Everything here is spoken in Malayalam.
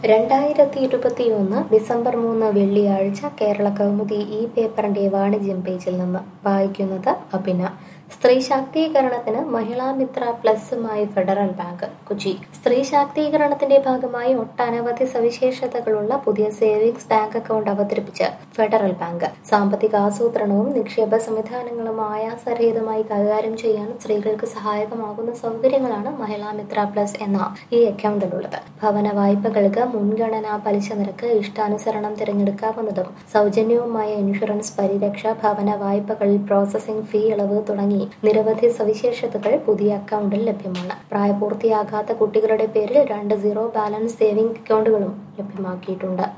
രണ്ടായിരത്തി ഇരുപത്തിയൊന്ന് ഡിസംബർ മൂന്ന് വെള്ളിയാഴ്ച കേരള കൗമുദി ഈ പേപ്പറിന്റെ വാണിജ്യം പേജിൽ നിന്ന് വായിക്കുന്നത് അഭിന സ്ത്രീ ശാക്തീകരണത്തിന് മഹിളാ മിത്ര പ്ലസുമായി ഫെഡറൽ ബാങ്ക് കൊച്ചി സ്ത്രീ ശാക്തീകരണത്തിന്റെ ഭാഗമായി ഒട്ടനവധി സവിശേഷതകളുള്ള പുതിയ സേവിങ്സ് ബാങ്ക് അക്കൗണ്ട് അവതരിപ്പിച്ച് ഫെഡറൽ ബാങ്ക് സാമ്പത്തിക ആസൂത്രണവും നിക്ഷേപ സംവിധാനങ്ങളും ആയാസരഹിതമായി കൈകാര്യം ചെയ്യാൻ സ്ത്രീകൾക്ക് സഹായകമാകുന്ന സൗകര്യങ്ങളാണ് മഹിളാ മിത്ര പ്ലസ് എന്ന ഈ അക്കൗണ്ടിലുള്ളത് ഭവന വായ്പകൾക്ക് മുൻഗണനാ പലിശ നിരക്ക് ഇഷ്ടാനുസരണം തിരഞ്ഞെടുക്കാവുന്നതും സൗജന്യവുമായ ഇൻഷുറൻസ് പരിരക്ഷ ഭവന വായ്പകളിൽ പ്രോസസിംഗ് ഫീ ഇളവ് തുടങ്ങി നിരവധി സവിശേഷതകൾ പുതിയ അക്കൗണ്ടിൽ ലഭ്യമാണ് പ്രായപൂർത്തിയാകാത്ത കുട്ടികളുടെ പേരിൽ രണ്ട് സീറോ ബാലൻസ് സേവിംഗ് അക്കൗണ്ടുകളും ലഭ്യമാക്കിയിട്ടുണ്ട്